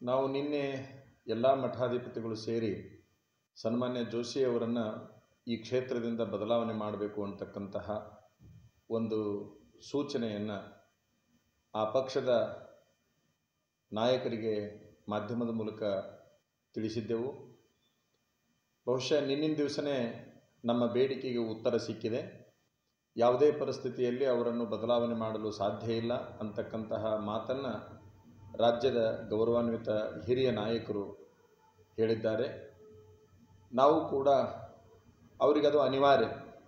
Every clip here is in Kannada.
ನಾವು ನಿನ್ನೆ ಎಲ್ಲ ಮಠಾಧಿಪತಿಗಳು ಸೇರಿ ಸನ್ಮಾನ್ಯ ಜೋಶಿ ಅವರನ್ನು ಈ ಕ್ಷೇತ್ರದಿಂದ ಬದಲಾವಣೆ ಮಾಡಬೇಕು ಅಂತಕ್ಕಂತಹ ಒಂದು ಸೂಚನೆಯನ್ನು ಆ ಪಕ್ಷದ ನಾಯಕರಿಗೆ ಮಾಧ್ಯಮದ ಮೂಲಕ ತಿಳಿಸಿದ್ದೆವು ಬಹುಶಃ ನಿನ್ನಿನ ದಿವಸನೇ ನಮ್ಮ ಬೇಡಿಕೆಗೆ ಉತ್ತರ ಸಿಕ್ಕಿದೆ ಯಾವುದೇ ಪರಿಸ್ಥಿತಿಯಲ್ಲಿ ಅವರನ್ನು ಬದಲಾವಣೆ ಮಾಡಲು ಸಾಧ್ಯ ಇಲ್ಲ ಅಂತಕ್ಕಂತಹ ಮಾತನ್ನು ರಾಜ್ಯದ ಗೌರವಾನ್ವಿತ ಹಿರಿಯ ನಾಯಕರು ಹೇಳಿದ್ದಾರೆ ನಾವು ಕೂಡ ಅವರಿಗದು ಅನಿವಾರ್ಯ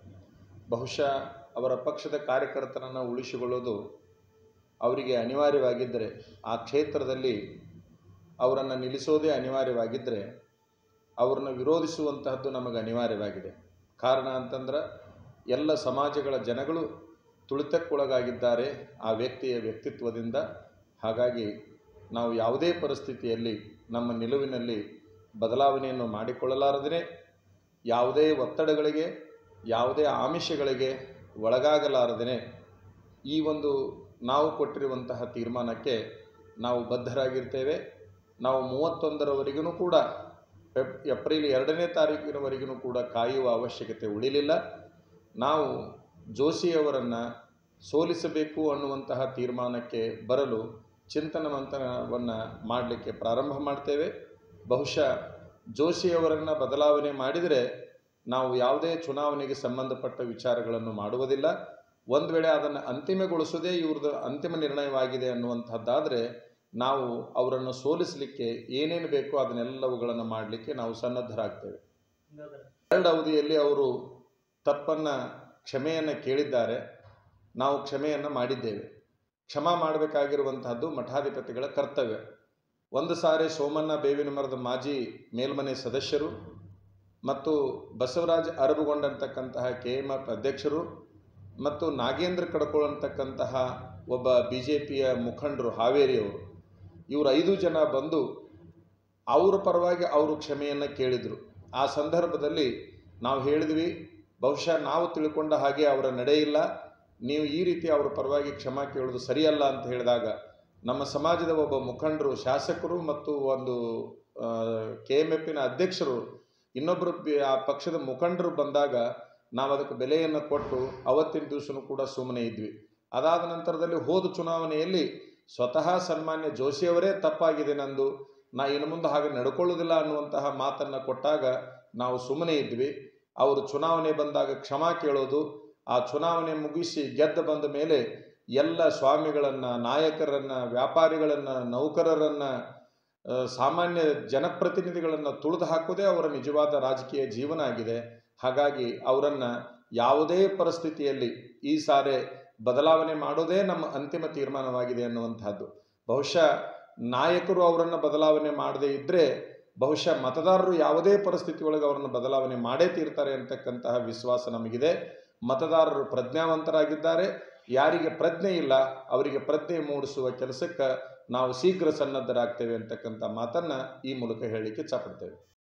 ಬಹುಶಃ ಅವರ ಪಕ್ಷದ ಕಾರ್ಯಕರ್ತರನ್ನು ಉಳಿಸಿಕೊಳ್ಳೋದು ಅವರಿಗೆ ಅನಿವಾರ್ಯವಾಗಿದ್ದರೆ ಆ ಕ್ಷೇತ್ರದಲ್ಲಿ ಅವರನ್ನು ನಿಲ್ಲಿಸೋದೇ ಅನಿವಾರ್ಯವಾಗಿದ್ದರೆ ಅವ್ರನ್ನ ವಿರೋಧಿಸುವಂತಹದ್ದು ನಮಗೆ ಅನಿವಾರ್ಯವಾಗಿದೆ ಕಾರಣ ಅಂತಂದ್ರೆ ಎಲ್ಲ ಸಮಾಜಗಳ ಜನಗಳು ತುಳಿತಕ್ಕೊಳಗಾಗಿದ್ದಾರೆ ಆ ವ್ಯಕ್ತಿಯ ವ್ಯಕ್ತಿತ್ವದಿಂದ ಹಾಗಾಗಿ ನಾವು ಯಾವುದೇ ಪರಿಸ್ಥಿತಿಯಲ್ಲಿ ನಮ್ಮ ನಿಲುವಿನಲ್ಲಿ ಬದಲಾವಣೆಯನ್ನು ಮಾಡಿಕೊಳ್ಳಲಾರದೇ ಯಾವುದೇ ಒತ್ತಡಗಳಿಗೆ ಯಾವುದೇ ಆಮಿಷಗಳಿಗೆ ಒಳಗಾಗಲಾರದೇ ಈ ಒಂದು ನಾವು ಕೊಟ್ಟಿರುವಂತಹ ತೀರ್ಮಾನಕ್ಕೆ ನಾವು ಬದ್ಧರಾಗಿರ್ತೇವೆ ನಾವು ಮೂವತ್ತೊಂದರವರೆಗೂ ಕೂಡ ಫೆಬ್ ಏಪ್ರಿಲ್ ಎರಡನೇ ತಾರೀಕಿನವರೆಗೂ ಕೂಡ ಕಾಯುವ ಅವಶ್ಯಕತೆ ಉಳಿಲಿಲ್ಲ ನಾವು ಜೋಶಿಯವರನ್ನು ಸೋಲಿಸಬೇಕು ಅನ್ನುವಂತಹ ತೀರ್ಮಾನಕ್ಕೆ ಬರಲು ಚಿಂತನ ಮಂಥನವನ್ನು ಮಾಡಲಿಕ್ಕೆ ಪ್ರಾರಂಭ ಮಾಡ್ತೇವೆ ಬಹುಶಃ ಜೋಶಿಯವರನ್ನು ಬದಲಾವಣೆ ಮಾಡಿದರೆ ನಾವು ಯಾವುದೇ ಚುನಾವಣೆಗೆ ಸಂಬಂಧಪಟ್ಟ ವಿಚಾರಗಳನ್ನು ಮಾಡುವುದಿಲ್ಲ ಒಂದು ವೇಳೆ ಅದನ್ನು ಅಂತಿಮಗೊಳಿಸೋದೇ ಇವ್ರದ್ದು ಅಂತಿಮ ನಿರ್ಣಯವಾಗಿದೆ ಅನ್ನುವಂಥದ್ದಾದರೆ ನಾವು ಅವರನ್ನು ಸೋಲಿಸಲಿಕ್ಕೆ ಏನೇನು ಬೇಕೋ ಅದನ್ನೆಲ್ಲವುಗಳನ್ನು ಮಾಡಲಿಕ್ಕೆ ನಾವು ಸನ್ನದ್ಧರಾಗ್ತೇವೆ ಎರಡು ಅವಧಿಯಲ್ಲಿ ಅವರು ತಪ್ಪನ್ನು ಕ್ಷಮೆಯನ್ನು ಕೇಳಿದ್ದಾರೆ ನಾವು ಕ್ಷಮೆಯನ್ನು ಮಾಡಿದ್ದೇವೆ ಕ್ಷಮಾ ಮಾಡಬೇಕಾಗಿರುವಂತಹದ್ದು ಮಠಾಧಿಪತಿಗಳ ಕರ್ತವ್ಯ ಒಂದು ಸಾರಿ ಸೋಮಣ್ಣ ಬೇವಿನ ಮರದ ಮಾಜಿ ಮೇಲ್ಮನೆ ಸದಸ್ಯರು ಮತ್ತು ಬಸವರಾಜ್ ಅರಬುಗೊಂಡಂತಕ್ಕಂತಹ ಕೆ ಎಮ್ ಎಫ್ ಅಧ್ಯಕ್ಷರು ಮತ್ತು ನಾಗೇಂದ್ರ ಕಡ್ಕೋಳ್ ಅಂತಕ್ಕಂತಹ ಒಬ್ಬ ಬಿ ಜೆ ಪಿಯ ಮುಖಂಡರು ಹಾವೇರಿಯವರು ಇವರು ಐದು ಜನ ಬಂದು ಅವರ ಪರವಾಗಿ ಅವರು ಕ್ಷಮೆಯನ್ನು ಕೇಳಿದರು ಆ ಸಂದರ್ಭದಲ್ಲಿ ನಾವು ಹೇಳಿದ್ವಿ ಬಹುಶಃ ನಾವು ತಿಳ್ಕೊಂಡ ಹಾಗೆ ಅವರ ನಡೆ ಇಲ್ಲ ನೀವು ಈ ರೀತಿ ಅವರ ಪರವಾಗಿ ಕ್ಷಮಾ ಕೇಳೋದು ಸರಿಯಲ್ಲ ಅಂತ ಹೇಳಿದಾಗ ನಮ್ಮ ಸಮಾಜದ ಒಬ್ಬ ಮುಖಂಡರು ಶಾಸಕರು ಮತ್ತು ಒಂದು ಕೆ ಎಮ್ ಎಫಿನ ಅಧ್ಯಕ್ಷರು ಇನ್ನೊಬ್ಬರು ಬಿ- ಆ ಪಕ್ಷದ ಮುಖಂಡರು ಬಂದಾಗ ನಾವು ಅದಕ್ಕೆ ಬೆಲೆಯನ್ನು ಕೊಟ್ಟು ಅವತ್ತಿನ ದಿವಸನೂ ಕೂಡ ಸುಮ್ಮನೆ ಇದ್ವಿ ಅದಾದ ನಂತರದಲ್ಲಿ ಹೋದ ಚುನಾವಣೆಯಲ್ಲಿ ಸ್ವತಃ ಸನ್ಮಾನ್ಯ ಜೋಶಿಯವರೇ ತಪ್ಪಾಗಿದೆ ನಂದು ನಾ ಇನ್ನು ಮುಂದೆ ಹಾಗೆ ನಡ್ಕೊಳ್ಳೋದಿಲ್ಲ ಅನ್ನುವಂತಹ ಮಾತನ್ನು ಕೊಟ್ಟಾಗ ನಾವು ಸುಮ್ಮನೆ ಇದ್ವಿ ಅವರು ಚುನಾವಣೆ ಬಂದಾಗ ಕ್ಷಮಾ ಕೇಳೋದು ಆ ಚುನಾವಣೆ ಮುಗಿಸಿ ಗೆದ್ದು ಬಂದ ಮೇಲೆ ಎಲ್ಲ ಸ್ವಾಮಿಗಳನ್ನು ನಾಯಕರನ್ನು ವ್ಯಾಪಾರಿಗಳನ್ನು ನೌಕರರನ್ನು ಆ, ಸಾಮಾನ್ಯ ಜನಪ್ರತಿನಿಧಿಗಳನ್ನು ತುಳಿದು ಹಾಕೋದೇ ಅವರ ನಿಜವಾದ ರಾಜಕೀಯ ಜೀವನ ಆಗಿದೆ ಹಾಗಾಗಿ ಅವರನ್ನು ಯಾವುದೇ ಪರಿಸ್ಥಿತಿಯಲ್ಲಿ ಈ ಸಾರಿ ಬದಲಾವಣೆ ಮಾಡೋದೇ ನಮ್ಮ ಅಂತಿಮ ತೀರ್ಮಾನವಾಗಿದೆ ಅನ್ನುವಂಥದ್ದು ಬಹುಶಃ ನಾಯಕರು ಅವರನ್ನು ಬದಲಾವಣೆ ಮಾಡದೇ ಇದ್ದರೆ ಬಹುಶಃ ಮತದಾರರು ಯಾವುದೇ ಪರಿಸ್ಥಿತಿ ಒಳಗೆ ಅವರನ್ನು ಬದಲಾವಣೆ ಮಾಡೇ ತೀರ್ತಾರೆ ಅಂತಕ್ಕಂತಹ ವಿಶ್ವಾಸ ನಮಗಿದೆ ಮತದಾರರು ಪ್ರಜ್ಞಾವಂತರಾಗಿದ್ದಾರೆ ಯಾರಿಗೆ ಪ್ರಜ್ಞೆ ಇಲ್ಲ ಅವರಿಗೆ ಪ್ರಜ್ಞೆ ಮೂಡಿಸುವ ಕೆಲಸಕ್ಕೆ ನಾವು ಶೀಘ್ರ ಸನ್ನದ್ಧರಾಗ್ತೇವೆ ಅಂತಕ್ಕಂಥ ಮಾತನ್ನು ಈ ಮೂಲಕ ಹೇಳಲಿಕ್ಕೆ ಇಚ್ಛಪಡ್ತೇವೆ